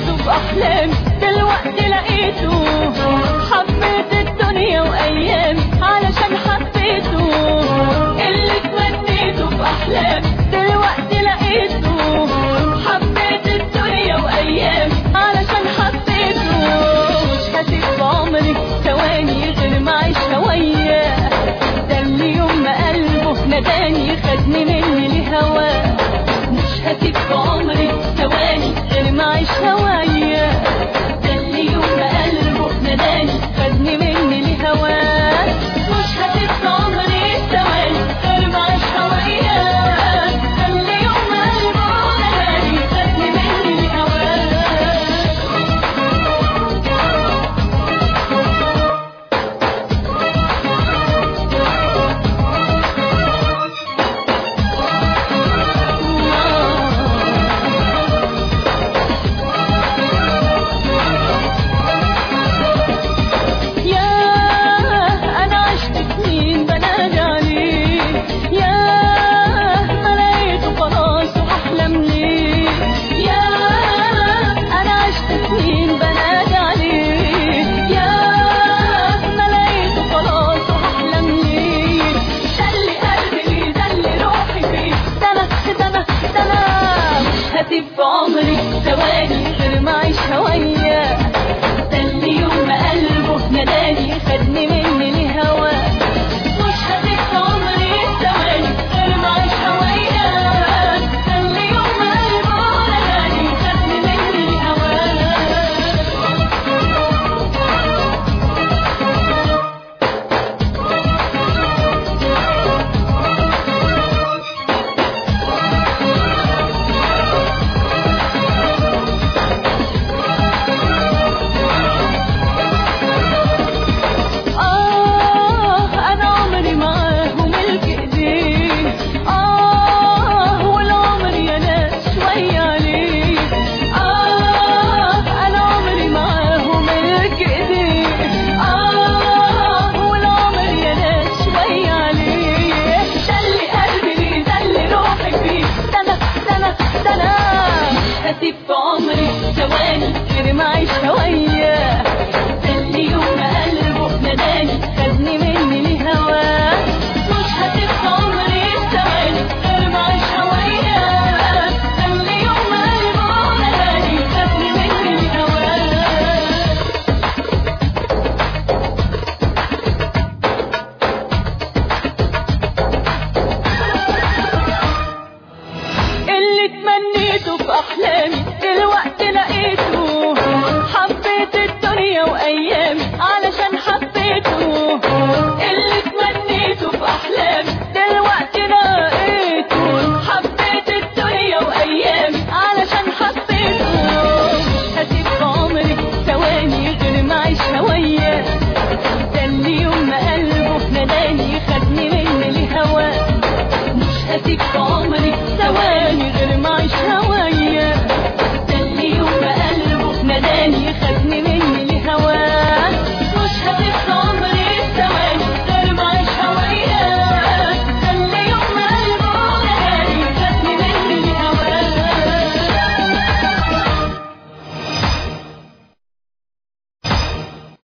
مليته بأحلامي دلوقتي لقيته حبيت الدنيا وأيامي علشان حبيته اللي تمنيته بأحلامي دلوقتي لقيته حبيت الدنيا وأيامي علشان حبيته مش هسيب عمري ثواني غير ما أعيشها وياه ده اللي يوم ما قلبه ناداني خدني مني لهواه مش هسيب عمري ثواني غير ما أعيشها وياه ده اللي يوم ما قلبه ناداني خدني مني لهواه مش هسيب عمري ثواني غير ما أعيشها وياه ده اللي يوم ما قلبه ناداني خدني مني لهواه يا أنا عشت سنين بنادي عليه يا ما لقيته خلاص وأحلم ليه يا أنا عشت سنين بنادي عليه يا ما لقيته خلاص وأحلم ليه دلي قلبي دلي روحي فيه ده أنا ده أنا ده أنا مش هسيب عمري ثواني غير ما أعيشها وياه ده اللي يوم ما قلبه ناداني خدني مني لهواه مش هسيب عمري ثواني غير ما أعيشها وياه ده اللي يوم ما قلبه ناداني خدني مني لهواه آه أنا عمري معاه وملك إيديه آه والعمر يا ناس شوية عليه آه أنا عمري معاه وملك إيديه آه والعمر يا ناس شوية عليه دلي قلبي ليه دلي روحي فيه ده أنا ده أنا ده أنا مش هسيب عمري ثواني غير ما أعيشها وياه ده اللي يوم ما